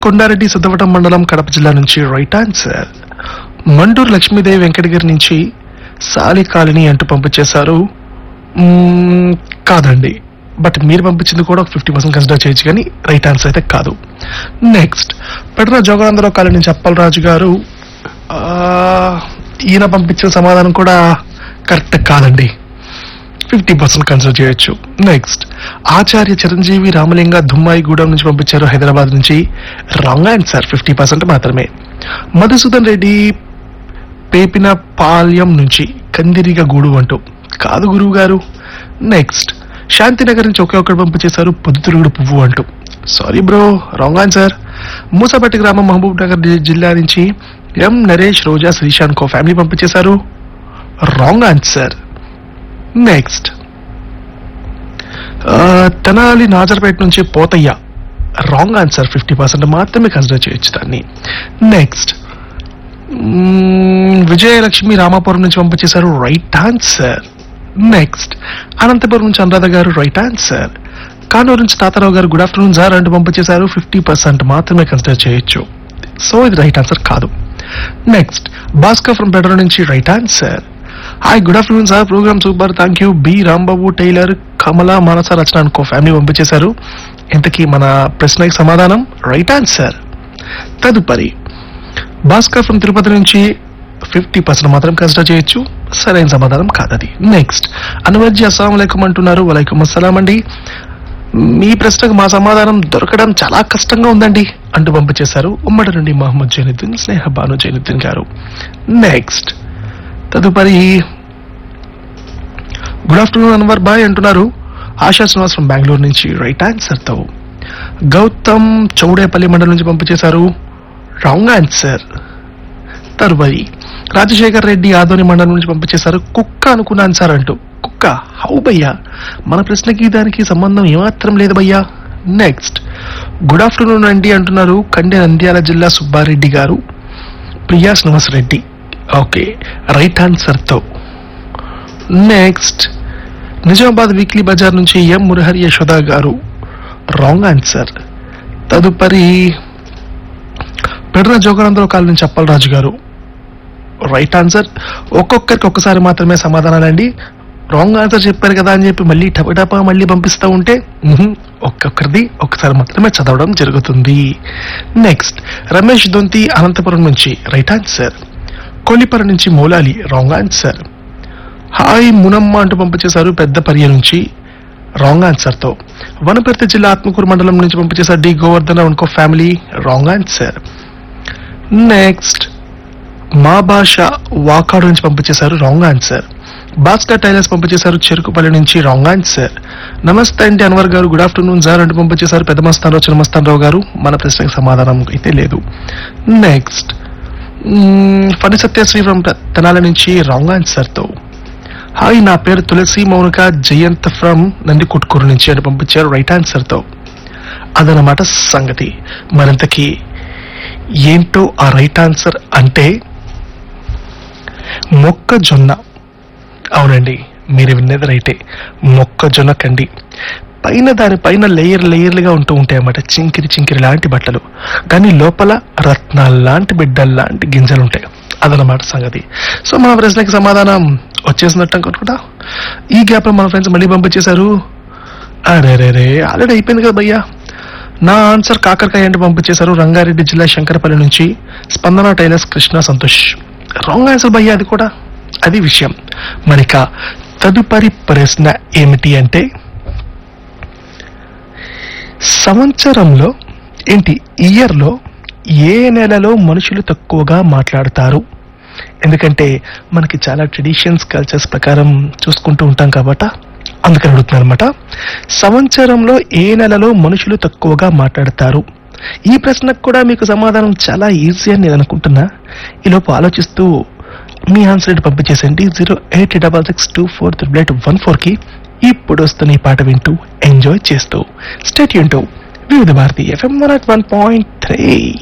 కొండారెడ్డి సిద్ధవటం మండలం కడప జిల్లా నుంచి రైట్ ఆన్సర్ మండూరు లక్ష్మీదేవి వెంకటగిరి నుంచి సాలి కాలనీ అంటూ పంపించేశారు మ్మ్, కాదండి బట్ మీరు పంపించింది కూడా ఒక ఫిఫ్టీ పర్సెంట్ కన్సిడర్ చేయొచ్చు కానీ రైట్ ఆన్సర్ అయితే కాదు నెక్స్ట్ పెట్ర జోగానందరావు కాలనీ నుంచి అప్పలరాజు గారు ఆ, ఈయన పంపించిన సమాధానం కూడా కరెక్ట్ కాదండి ఫిఫ్టీ పర్సెంట్ కన్సిడర్ చేయొచ్చు నెక్స్ట్ ఆచార్య చిరంజీవి రామలింగ దుమ్మాయిగూడెం నుంచి పంపించారు హైదరాబాద్ నుంచి రాంగ్ ఆన్సర్ ఫిఫ్టీ పర్సెంట్ మాత్రమే మధుసూదన్ రెడ్డి పేపిన పాల్యం నుంచి కందిరిగ గూడు అంటూ కాదు గురువు గారు నెక్స్ట్ శాంతినగర్ నుంచి ఒకే ఒక్కడు పంపించేశారు పొద్దుతిరుగుడు పువ్వు అంటూ sorry bro wrong answer Moosapatti గ్రామం మహబూబ్ నగర్ జి- జిల్లా నుంచి M Naresh Roja Sreesanth co family పంపించేశారు wrong answer next Tenali Nazarpeta నుంచి Pothaiah wrong answer fifty percent మాత్రమే కన్సిడర్ చేయొచ్చు దాన్ని నెక్స్ట్ విజయలక్ష్మి రామాపురం నుంచి పంపించేశారు రైట్ ఆన్సర్ నెక్స్ట్ అనంతపురం నుంచి అనురాధ గారు రైట్ ఆన్సర్ కానూరు నుంచి తాతారావు గారు గుడ్ ఆఫ్టర్నూన్ సార్ అంటూ పంపించేశారు ఫిఫ్టీ పర్సెంట్ మాత్రమే కన్సిడర్ చేయొచ్చు సో ఇది రైట్ ఆన్సర్ కాదు నెక్స్ట్ భాస్కర్ ఫ్రమ్ బెటర్ నుంచి right answer hi good afternoon sir program super thank you B Rambabu tailor Kamala Manasa Rachana అనుకో ఫ్యామిలీ పంపించేశారు ఇంతకీ మన ప్రశ్నకి సమాధానం రైట్ ఆన్సర్ తదుపరి భాస్కర్ ఫ్రమ్ తిరుపతి నుంచి ఫిఫ్టీ పర్సెంట్ మాత్రం కన్సిడర్ చేయొచ్చు సరైన సమాధానం కాదది నెక్స్ట్ అనువర్జీ అస్సలం అలైకుం అంటున్నారు వలైకుం అస్సలాం అండి మీ ప్రశ్నకు మా సమాధానం దొరకడం చాలా కష్టంగా ఉందండి అంటూ పంపించేశారు ఉమ్మడి నుండి మహమ్మద్ జైనుద్దీన్ స్నేహ బాను జైనుద్దీన్ గారు నెక్స్ట్ తదుపరి గుడ్ ఆఫ్టర్నూన్ అన్వర్ బాయ్ అంటున్నారు ఆశా శ్రీనివాస్ ఫ్రమ్ బెంగళూరు నుంచి రైట్ ఆన్సర్ తో గౌతమ్ చౌడేపల్లి మండలం నుంచి పంపించేశారు రాంగ్ ఆన్సర్ తరువాయి రాజశేఖర్ రెడ్డి ఆదోని మండలం నుంచి పంపించేశారు కుక్క అనుకున్నాను సార్ అంటూ కుక్క హౌ భయ్యా మన ప్రశ్నకి దానికి సంబంధం ఏమాత్రం లేదు భయ్యా నెక్స్ట్ గుడ్ ఆఫ్టర్నూన్ అండి అంటున్నారు కండె నంద్యాల జిల్లా Subbareddy garu Priya Srinivas Reddy okay right answer తో నెక్స్ట్ నిజామాబాద్ వీక్లీ బజార్ నుంచి ఎం మురహరి యశోద గారు రాంగ్ ఆన్సర్ తదుపరి పెడన జోగానందరావు కాలనీ నుంచి అప్పలరాజు గారు రైట్ ఆన్సర్ ఒక్కొక్కరికి ఒక్కసారి మాత్రమే సమాధానాలండి రాంగ్ ఆన్సర్ చెప్పారు కదా అని చెప్పి మళ్ళీ టపటపా మళ్ళీ పంపిస్తూ ఉంటే మ్హూ, ఒక్కొక్కరిది ఒక్కసారి మాత్రమే చదవడం జరుగుతుంది నెక్స్ట్ రమేష్ దొంతి అనంతపురం నుంచి రైట్ ఆన్సర్ కొల్లిపర నుంచి Moulali wrong answer hi Munamma అంటూ పంపించేశారు పెద్ద పర్య నుంచి రాంగ్ ఆన్సర్ తో వనపర్తి జిల్లా ఆత్మకూరు మండలం నుంచి పంపించేశారు డి గోవర్ధన ఇంకో ఫ్యామిలీ రాంగ్ ఆన్సర్ నెక్స్ట్ మా భాష వాకాడు నుంచి పంపించేశారు రాంగ్ ఆన్సర్ భాస్కర్ టైలర్స్ పంపించేశారు చెరుకుపల్లి నుంచి రాంగ్ ఆన్సర్ నమస్తే అండి అన్వర్ గారు గుడ్ ఆఫ్టర్నూన్ సార్ అంటూ పంపించేశారు పెద్ద మస్తానరావు చిన్న మస్తానరావు గారు మన ప్రశ్నకి సమాధానం అయితే లేదు నెక్స్ట్ ఫణి సత్యశ్రీ ఫ్రమ్ తెనాల నుంచి రాంగ్ ఆన్సర్ తో హాయ్ నా పేరు తులసి మౌనిక జయంత్ ఫ్రమ్ నంది కుట్కూరు నుంచి అని పంపించారు రైట్ ఆన్సర్ తో అదనమాట సంగతి మరింతకి ఏంటో ఆ రైట్ ఆన్సర్ అంటే మొక్కజొన్న అవునండి మీరు విన్నది రైటే మొక్కజొన్న కండి పైన దానిపైన లేయర్ లేయర్లుగా ఉంటూ ఉంటాయి అన్నమాట చింకిరి చింకిరి లాంటి బట్టలు కానీ లోపల రత్నాలు లాంటి బిడ్డలు లాంటి గింజలు ఉంటాయి అదనమాట సంగతి సో మన ప్రశ్నకి సమాధానం వచ్చేసినట్టు అనుకుంటా ఈ గ్యాప్ లో మన ఫ్రెండ్స్ మళ్ళీ పంపించేశారు అరే రే రే ఆల్రెడీ అయిపోయింది కదా భయ్యా నా ఆన్సర్ కాకరకాయ అంటే పంపించేశారు రంగారెడ్డి జిల్లా శంకరపల్లి నుంచి Spandana tailors Krishna Santosh wrong answer భయ్యా అది కూడా అది విషయం మరిక తదుపరి ప్రశ్న ఏమిటి అంటే సంవత్సరంలో ఏంటి ఇయర్లో ఏ నెలలో మనుషులు తక్కువగా మాట్లాడతారు ఎందుకంటే మనకి చాలా ట్రెడిషన్స్ కల్చర్స్ ప్రకారం చూసుకుంటూ ఉంటాం కాబట్టి అందుకని అడుగుతున్నాను అనమాట సంవత్సరంలో ఏ నెలలో మనుషులు తక్కువగా మాట్లాడతారు ఈ ప్రశ్నకు కూడా మీకు సమాధానం చాలా ఈజీ అని నేను అనుకుంటున్నా ఈలోపు ఆలోచిస్తూ మీ ఆన్సర్ ఏంటి పంపించేసండి zero eight double six two four triple eight one four కి ఇప్పుడు వస్తున్న ఈ పాట వింటూ ఎంజాయ్ చేస్తూ స్టేట్ యూన్ Vividh Bharati FM one point three